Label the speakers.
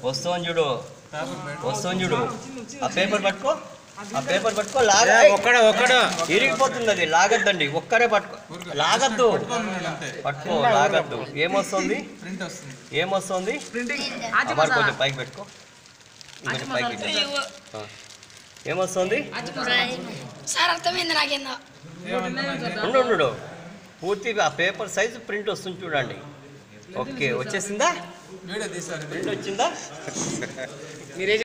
Speaker 1: వస్తుంది చూడు వస్తుంది చూడు ఆ పేపర్ పట్టుకో ఆ పేపర్ పట్టుకో లాగ
Speaker 2: ఒక్కడ ఒక్కడ
Speaker 1: ఇరిగిపోతుంది అది లాగద్దండి ఒక్కరే పట్టుకో లాగద్దు పట్టుకో లాగద్దు ఏమొస్తుంది
Speaker 3: ప్రింట్ వస్తుంది
Speaker 1: ఏమొస్తుంది అమర్ కొంచెం పైకి పెట్టుకో ఇంకొంచెం పైకి పెట్టు. ఆ. ఏమొస్తుంది
Speaker 4: సార్ అర్థమైంది నాకేందో
Speaker 1: ఉండు ఉండు, ఉండు పూర్తిగా ఆ పేపర్ సైజు ప్రింట్ వస్తుంది చూడండి ఓకే వచ్చేసిందా
Speaker 3: వీడియో తీసారు
Speaker 1: ప్రింట్ వచ్చిందా
Speaker 2: మీరే